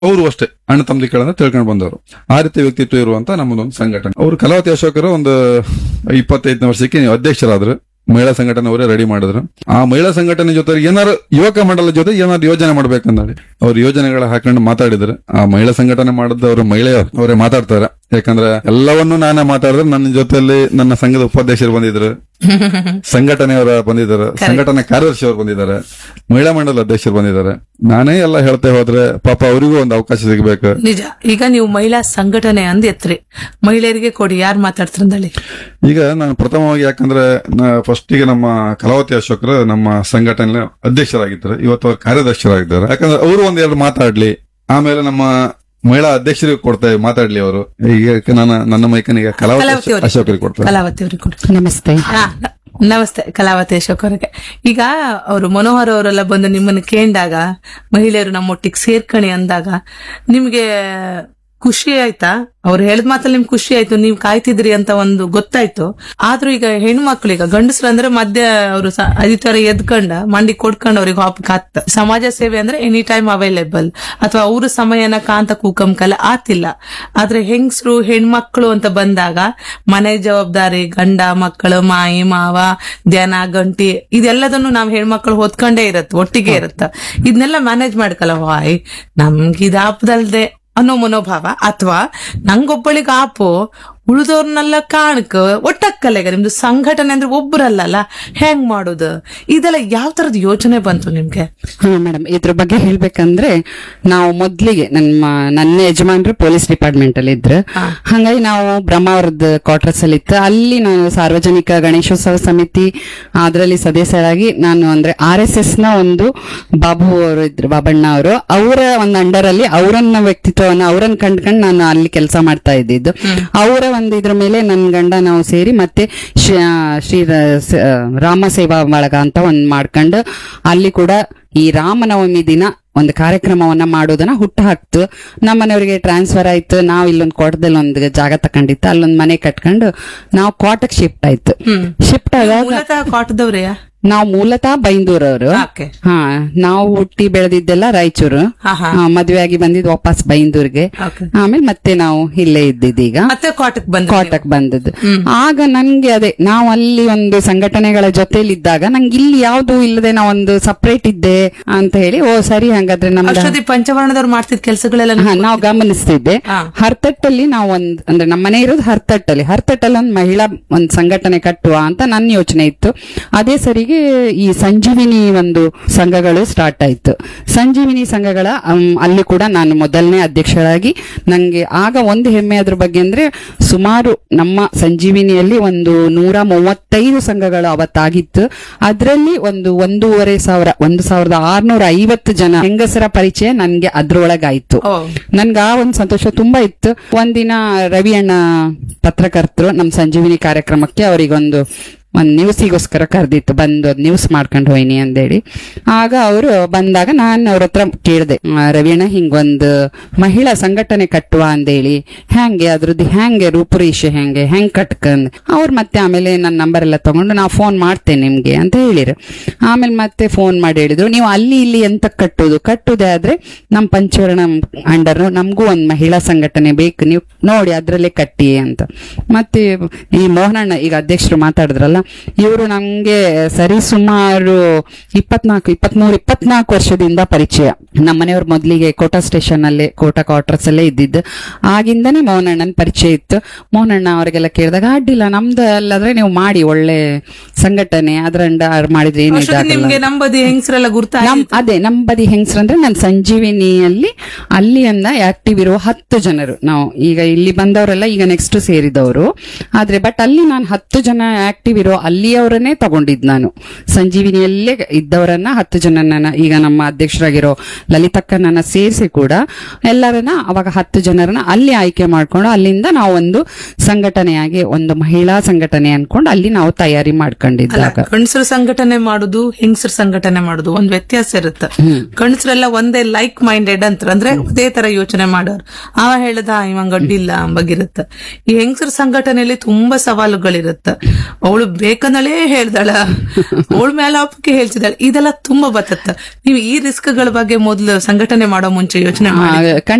ಅವರು ಅಷ್ಟೇ ಅಣ್ಣ ತಮ್ಮದಿಗಳನ್ನ ತಿಳ್ಕೊಂಡು ಬಂದವರು ಆ ರೀತಿ ವ್ಯಕ್ತಿತ್ವ ಇರುವಂತ ನಮ್ಮದೊಂದು ಸಂಘಟನೆ ಅವರು ಕಲಾವತಿ ಅಶೋಕರು ಒಂದು ಇಪ್ಪತ್ತೈದನೇ ವರ್ಷಕ್ಕೆ ಅಧ್ಯಕ್ಷರಾದ್ರು ಮಹಿಳಾ ಸಂಘಟನೆ ಅವರೇ ರೆಡಿ ಮಾಡಿದ್ರು ಆ ಮಹಿಳಾ ಸಂಘಟನೆ ಜೊತೆ ಏನಾರು ಯುವಕ ಮಂಡಲ ಜೊತೆ ಏನಾದ್ರು ಯೋಜನೆ ಮಾಡ್ಬೇಕಂದೇಳಿ ಅವ್ರ ಯೋಜನೆಗಳ ಹಾಕೊಂಡು ಮಾತಾಡಿದ್ರು ಆ ಮಹಿಳಾ ಸಂಘಟನೆ ಮಾಡಿದವರು ಮಹಿಳೆ ಅವರೇ ಮಾತಾಡ್ತಾರೆ ಯಾಕಂದ್ರೆ ಎಲ್ಲವನ್ನೂ ನಾನೇ ಮಾತಾಡಿದ್ರೆ ನನ್ನ ಜೊತೆಯಲ್ಲಿ ನನ್ನ ಸಂಘದ ಉಪಾಧ್ಯಕ್ಷರು ಬಂದಿದ್ರು ಸಂಘಟನೆಯವರ ಬಂದಿದ್ದಾರೆ ಸಂಘಟನೆ ಕಾರ್ಯದರ್ಶಿ ಅವರು ಬಂದಿದ್ದಾರೆ ಮಹಿಳಾ ಮಂಡಲ ಅಧ್ಯಕ್ಷರು ಬಂದಿದ್ದಾರೆ ನಾನೇ ಎಲ್ಲ ಹೇಳ್ತಾ ಹೋದ್ರೆ ಪಾಪ ಅವರಿಗೂ ಒಂದು ಅವಕಾಶ ಸಿಗಬೇಕು ನಿಜ ಈಗ ನೀವು ಮಹಿಳಾ ಸಂಘಟನೆ ಅಂದ್ ಎತ್ರಿ ಮಹಿಳೆಯರಿಗೆ ಕೊಡಿ ಯಾರು ಮಾತಾಡ್ತಾರಂದಳಿ ಈಗ ನಾನು ಪ್ರಥಮವಾಗಿ ಯಾಕಂದ್ರೆ ಫಸ್ಟ್ ಗೆ ನಮ್ಮ ಕಲಾವತಿ ಅಶೋಕರು ನಮ್ಮ ಸಂಘಟನೆ ಅಧ್ಯಕ್ಷರಾಗಿದ್ದಾರೆ ಇವತ್ತು ಅವರು ಕಾರ್ಯದರ್ಶರಾಗಿದ್ದಾರೆ ಯಾಕಂದ್ರೆ ಅವರು ಒಂದೆರಡು ಮಾತಾಡ್ಲಿ ಆಮೇಲೆ ನಮ್ಮ ಮಹಿಳಾ ಅಧ್ಯಕ್ಷರಿಗೆ ಕೊಡ್ತೇವೆ ಮಾತಾಡ್ಲಿ ಅವರು ಈಗ ನನ್ನ ನನ್ನ ಮೈಕನಿಗೆ ಕಲಾವತಿ ಕಲಾವತಿ ಅವ್ರಿಗೆ. ಅಶೋಕರಿಗೆ ಕೊಡ್ತಾರೆ ಕಲಾವತಿ ಅವ್ರಿಗೆ ಕೊಡಿ ನಮಸ್ತೆ ಹಾ, ನ- ನಮಸ್ತೆ ಕಲಾವತಿ ಅಶೋಕ್ ಅವರಿಗೆ ಈಗ ಅವರು ಮನೋಹರ್ ಅವರೆಲ್ಲ ಬಂದು ನಿಮ್ಮನ್ನು ಕೇಂದಾಗ ಮಹಿಳೆಯರು ನಮ್ಮೊಟ್ಟಿಗೆ ಸೇರ್ಕಣಿ ಅಂದಾಗ ನಿಮ್ಗೆ ಖುಷಿ ಆಯ್ತಾ ಅವ್ರು ಹೇಳಿದ ಮಾತಲ್ಲಿ ನಿಮ್ಗೆ ಖುಷಿ ಆಯ್ತು ನೀವು ಕಾಯ್ತಿದ್ರಿ ಅಂತ ಒಂದು ಗೊತ್ತಾಯ್ತು ಆದ್ರೂ ಈಗ ಹೆಣ್ಮಕ್ಳು ಈಗ ಗಂಡಸ್ರು ಅಂದ್ರೆ ಮಧ್ಯ ಅವರು ಆದಿತ್ಯವಾರ ಎದ್ಕೊಂಡ ಮಂಡಿ ಕೊಡ್ಕೊಂಡು ಅವ್ರಿಗೆ ಹಾಪ್ ಕಾತ್ ಸಮಾಜ ಸೇವೆ ಅಂದ್ರೆ ಎನಿ ಟೈಮ್ ಅವೈಲೇಬಲ್ ಅಥವಾ ಅವ್ರ ಸಮಯನ ಕಾಂತ ಕೂಕಂಕಲ್ಲ ಆತಿಲ್ಲ ಆದ್ರೆ ಹೆಂಗಸರು ಹೆಣ್ಮಕ್ಳು ಅಂತ ಬಂದಾಗ ಮನೆ ಜವಾಬ್ದಾರಿ ಗಂಡ ಮಕ್ಕಳು ಮಾಯಿ ಮಾವ ಧ್ಯಾನ ಗಂಟಿ ಇದೆಲ್ಲದನ್ನು ನಾವ್ ಹೆಣ್ಮಕ್ಳು ಹೊತ್ಕೊಂಡೇ ಇರತ್ತೆ ಒಟ್ಟಿಗೆ ಇರತ್ತ ಇದನ್ನೆಲ್ಲ ಮ್ಯಾನೇಜ್ ಮಾಡ್ಕಲ್ಲ ವಾಯ್ ನಮ್ಗೆ ಇದು ಆಪದಲ್ದೆ ಅನ್ನೋ ಮನೋಭಾವ ಅಥವಾ ನಂಗೊಬ್ಬಳಿಗೆ ಆಪು ಉಳಿದವ್ರನ್ನೆಲ್ಲ ಕಾಣಕ್ ಒಟ್ಟಕ್ಕಲ್ಲ ಈಗ ನಿಮ್ದು ಸಂಘಟನೆ ಅಂದ್ರೆ ಒಬ್ಬರಲ್ಲ ಹೆಂಗ್ ಮಾಡೋದು ಇದೆಲ್ಲ ಯಾವ ತರದ ಯೋಚನೆ ಬಂತು ನಿಮ್ಗೆ ಹಾ ಮೇಡಮ್ ಇದ್ರ ಬಗ್ಗೆ ಹೇಳ್ಬೇಕಂದ್ರೆ ನಾವು ಮೊದ್ಲಿಗೆ ನಮ್ಮ ನನ್ನ ಯಜಮಾನ್ರು ಪೊಲೀಸ್ ಡಿಪಾರ್ಟ್ಮೆಂಟ್ ಅಲ್ಲಿ ಇದ್ರು ಹಂಗಾಗಿ ನಾವು ಬ್ರಹ್ಮಾವರದ ಕ್ವಾರ್ಟರ್ಸ್ ಅಲ್ಲಿ ಇತ್ತು ಅಲ್ಲಿ ನಾನು ಸಾರ್ವಜನಿಕ ಗಣೇಶೋತ್ಸವ ಸಮಿತಿ ಅದರಲ್ಲಿ ಸದಸ್ಯರಾಗಿ ನಾನು ಅಂದ್ರೆ ಆರ್ ಎಸ್ ಎಸ್ ನ ಒಂದು ಬಾಬು ಅವರು ಇದ್ರು ಬಾಬಣ್ಣ ಅವರು ಅವರ ಒಂದು ಅಂಡರ್ ಅಲ್ಲಿ ಅವರನ್ನ ವ್ಯಕ್ತಿತ್ವವನ್ನ ಅವರನ್ನ ಕಂಡ್ಕೊಂಡು ನಾನು ಅಲ್ಲಿ ಕೆಲಸ ಮಾಡ್ತಾ ಇದ್ದಿದ್ದು ಅವರ ಒಂದು ಇದ್ರ ಮೇಲೆ ನನ್ನ ಗಂಡ ನಾವು ಸೇರಿ ಮತ್ತೆ ಶ್ರೀ ಶ್ರೀ ರ- ಸ- ರಾಮ ಸೇವಾ ಬಳಗ ಅಂತ ಒಂದ್ ಮಾಡ್ಕೊಂಡು ಅಲ್ಲಿ ಕೂಡ ಈ ರಾಮನವಮಿ ದಿನ ಒಂದು ಕಾರ್ಯಕ್ರಮವನ್ನ ಮಾಡೋದನ್ನ ಹುಟ್ಟು ಹಾಕ್ತು ನಮ್ಮನೆಯವರಿಗೆ ಟ್ರಾನ್ಸ್ಫರ್ ಆಯ್ತು ನಾವು ಇಲ್ಲೊಂದು ಕೋಟದಲ್ಲಿ ಒಂದು ಜಾಗ ತಕೊಂಡಿತ್ತು ಅಲ್ಲೊಂದು ಮನೆ ಕಟ್ಕೊಂಡು ನಾವು ಕೋಟಕ್ಕೆ ಶಿಫ್ಟ್ ಆಯ್ತು ಶಿಫ್ಟ್ ಆದಾಗ ಮೂಲತಃ ಕಾಟದವ್ರೆ ನಾವು ಮೂಲತಃ ಬೈಂದೂರವರು ಓಕೆ ಹಾ ನಾವು ಹುಟ್ಟಿ ಬೆಳೆದಿದ್ದೆಲ್ಲ ರಾಯಚೂರು ಹಾ ಹಾ ಆ, ಮದ್ವೆ ಆಗಿ ಬಂದಿದ್ದು ವಾಪಸ್ ಬೈಂದೂರ್ಗೆ ಓಕೆ ಆಮೇಲೆ ಮತ್ತೆ ನಾವು ಇಲ್ಲೇ ಇದ್ದಿದ್ದು ಈಗ ಮತ್ತೆ ಕಾಟಕ್ ಬಂದ ಕೋಟಕ್ ಬಂದದ್ದು ಆಗ ನನ್ಗೆ ಅದೇ ನಾವು ಅಲ್ಲಿ ಒಂದು ಸಂಘಟನೆಗಳ ಜೊತೆಲಿ ಇದ್ದಾಗ ನಂಗೆ ಇಲ್ಲಿ ಯಾವ್ದು ಇಲ್ಲದೆ ನಾವೊಂದು ಸಪರೇಟ್ ಇದ್ದೆ ಅಂತ ಹೇಳಿ ಓ ಸರಿ ಹಂಗಾದ್ರೆ ನಮ್ದು ಅಷ್ಟೊತ್ತಿ ಪಂಚವರ್ಣದವ್ರು ಮಾಡ್ತಿದ್ ಕೆಲಸಗಳೆಲ್ಲ ಹಾ ನಾವು ಗಮನಿಸ್ತಿದ್ದೆ ಹಾ. ಹರ್ತಟ್ಟಲ್ಲಿ ನಾವು ಒಂದ್ ಅಂದ್ರೆ ನಮ್ಮ ಮನೆ ಇರೋದು ಹರ್ತಟ್ಟಲ್ಲಿ ಹರ್ತಟ್ಟಲ್ಲಿ ಒಂದು ಮಹಿಳಾ ಒಂದ್ ಸಂಘಟನೆ ಕಟ್ಟುವ ಅಂತ ನನ್ನ ಯೋಚನೆ ಇತ್ತು ಅದೇ ಸರಿಗೆ ಈ ಸಂಜೀವಿನಿ ಒಂದು ಸಂಘಗಳು ಸ್ಟಾರ್ಟ್ ಆಯ್ತು ಸಂಜೀವಿನಿ ಸಂಘಗಳ ಅಮ್, ಅಲ್ಲಿ ಕೂಡ ನಾನು ಮೊದಲನೇ ಅಧ್ಯಕ್ಷರಾಗಿ ನಂಗೆ ಆಗ ಒಂದು ಹೆಮ್ಮೆ ಅದ್ರ ಬಗ್ಗೆ ಅಂದ್ರೆ ಸುಮಾರು ನಮ್ಮ ಸಂಜೀವಿನಿಯಲ್ಲಿ ಒಂದು ನೂರ ಮೂವತ್ತೈದು ಸಂಘಗಳು ಅವತ್ತಾಗಿತ್ತು ಅದರಲ್ಲಿ ಒಂದು ಒಂದೂವರೆ ಸಾವಿರ ಒಂದು ಸಾವಿರದ ಆರ್ನೂರ ಐವತ್ತು ಜನ ಹೆಂಗಸರ ಪರಿಚಯ ನನ್ಗೆ ಅದ್ರೊಳಗಾಯ್ತು ಓ ನನ್ಗೆ ಆ ಒಂದು ಸಂತೋಷ ತುಂಬಾ ಇತ್ತು ಒಂದಿನ ರವಿ ಅಣ್ಣ ಪತ್ರಕರ್ತರು ನಮ್ಮ ಸಂಜೀವಿನಿ ಕಾರ್ಯಕ್ರಮಕ್ಕೆ ಅವರಿಗೊಂದು ಒಂದ್ ನ್ಯೂಸಿಗೋಸ್ಕರ ಕರೆದಿತ್ತು ಬಂದು ಅದ್ ನ್ಯೂಸ್ ಮಾಡ್ಕೊಂಡು ಹೋಯ್ನಿ ಅಂದೇಳಿ ಆಗ ಅವರು ಬಂದಾಗ ನಾನು ಅವ್ರ ಹತ್ರ ಕೇಳಿದೆ ರವಿಯಣ್ಣ ಹಿಂಗೊಂದು ಮಹಿಳಾ ಸಂಘಟನೆ ಕಟ್ಟುವ ಅಂದೇಳಿ ಹೆಂಗೆ ಅದ್ರದ್ದು ಹೆಂಗೆ ರೂಪುರೇಷೆ ಹೆಂಗೆ ಹೆಂಗ್ ಕಟ್ಕಂದ್ ಅವ್ರು ಮತ್ತೆ ಆಮೇಲೆ ನನ್ನ ನಂಬರ್ ಎಲ್ಲ ತಗೊಂಡು ನಾವು ಫೋನ್ ಮಾಡ್ತೇನೆ ನಿಮ್ಗೆ ಅಂತ ಹೇಳಿರು ಆಮೇಲೆ ಮತ್ತೆ ಫೋನ್ ಮಾಡಿ ಹೇಳಿದ್ರು ನೀವು ಅಲ್ಲಿ ಇಲ್ಲಿ ಎಂತ ಕಟ್ಟುದು ಕಟ್ಟುದೇ ಆದ್ರೆ ನಮ್ ಪಂಚವರ್ಣ ಅಂಡರ್ ನಮಗೂ ಒಂದ್ ಮಹಿಳಾ ಸಂಘಟನೆ ಬೇಕು ನೀವು ನೋಡಿ ಅದ್ರಲ್ಲೇ ಕಟ್ಟಿ ಅಂತ ಮತ್ತೆ ಈ ಮೋಹನಣ್ಣ ಈಗ ಅಧ್ಯಕ್ಷರು ಮಾತಾಡಿದ್ರಲ್ಲ ಇವರು ನಮ್ಗೆ ಸರಿ ಸುಮಾರು ಇಪ್ಪತ್ನಾಲ್ಕು ಇಪ್ಪತ್ಮೂರು ಇಪ್ಪತ್ನಾಲ್ಕು ವರ್ಷದಿಂದ ಪರಿಚಯ ನಮ್ಮನೆಯವ್ರ ಮೊದಲಿಗೆ ಕೋಟಾ ಸ್ಟೇಷನ್ ಅಲ್ಲೇ ಕೋಟಾ ಕ್ವಾರ್ಟರ್ಸ್ ಅಲ್ಲೇ ಇದ್ದಿದ್ದು ಆಗಿಂದನೇ ಮೋಹನಣ್ಣನ ಪರಿಚಯ ಇತ್ತು ಮೋಹನಣ್ಣ ಅವರಿಗೆಲ್ಲ ಕೇಳಿದಾಗ ಅಡ್ಡಿಲ್ಲ ನಮ್ದು ಅಲ್ಲಾದ್ರೆ ನೀವು ಮಾಡಿ ಒಳ್ಳೆ ಸಂಘಟನೆ ಅದ್ರಂಡ ಮಾಡಿದ್ರೆ ಏನು ಅಷ್ಟೊತ್ತಿ ಇದಾಗಲ್ಲ ನಿಮ್ಗೆ ನಂಬದಿ ಹೆಂಗಸರೆಲ್ಲ ಗುರ್ತ ನಮ್ ಅದೇ ನಮ್ ಬದಿ ಹೆಂಗಸ್ರಂದ್ರೆ ನಾನು ಸಂಜೀವಿನಿಯಲ್ಲಿ ಅಲ್ಲಿ ಅಂದ ಆಕ್ಟಿವ್ ಇರುವ ಹತ್ತು ಜನರು ನಾವು ಈಗ ಇಲ್ಲಿ ಬಂದವರೆಲ್ಲ ಈಗ ನೆಕ್ಸ್ಟ್ ಸೇರಿದವರು ಆದ್ರೆ ಬಟ್ ಅಲ್ಲಿ ನಾನು ಹತ್ತು ಜನ ಆಕ್ಟಿವ್ ಇರೋ ಅಲ್ಲಿಯವರನ್ನೇ ತಗೊಂಡಿದ್ ನಾನು ಸಂಜೀವಿನಿಯಲ್ಲೇ ಇದ್ದವರನ್ನ ಹತ್ತು ಜನನ ಈಗ ನಮ್ಮ ಅಧ್ಯಕ್ಷರಾಗಿರೋ ಲಲಿತಕ್ಕನನ್ನ ಸೇರಿಸಿ ಕೂಡ ಎಲ್ಲರನ್ನ ಅವಾಗ ಹತ್ತು ಜನರನ್ನ ಅಲ್ಲಿ ಆಯ್ಕೆ ಮಾಡ್ಕೊಂಡು ಅಲ್ಲಿಂದ ನಾವು ಒಂದು ಸಂಘಟನೆಯಾಗಿ ಒಂದು ಮಹಿಳಾ ಸಂಘಟನೆ ಅನ್ಕೊಂಡು ಅಲ್ಲಿ ನಾವು ತಯಾರಿ ಮಾಡ್ಕೊಂಡಿದ್ದಾಗ ಗಂಡಸರು ಸಂಘಟನೆ ಮಾಡುದು ಹೆಂಗಸರು ಸಂಘಟನೆ ಮಾಡುದು ಒಂದ್ ವ್ಯತ್ಯಾಸ ಇರುತ್ತೆ ಗಂಡಸರೆಲ್ಲ ಒಂದೇ ಲೈಕ್ ಮೈಂಡೆಡ್ ಅಂತ ಅಂದ್ರೆ ಅದೇ ತರ ಯೋಚನೆ ಮಾಡೋರು ಅವ ಹೇಳ್ದ ಇವಂಗ ಅಡ್ಡಿಲ್ಲ ಅಂಬಾಗಿರುತ್ತೆ ಈ ಹೆಂಗಸರ ಸಂಘಟನೆಯಲ್ಲಿ ತುಂಬಾ ಸವಾಲುಗಳಿರುತ್ತೆ ಅವಳು ಬೇಕಂದಳೇ ಹೇಳ್ದಳ ಅವಳ ಮೇಲೆ ಹಬ್ಬಕ್ಕೆ ಹೇಳ್ತಿದ್ದಾಳೆ ಇದೆಲ್ಲ ತುಂಬಾ ಬತ್ತತ್ತ ನೀವು ಈ ರಿಸ್ಕ್ ಗಳ ಬಗ್ಗೆ ಮೊದಲು ಸಂಘಟನೆ ಮಾಡೋ ಮುಂಚೆ ಯೋಚನೆ ಮಾಡಿ ಆ,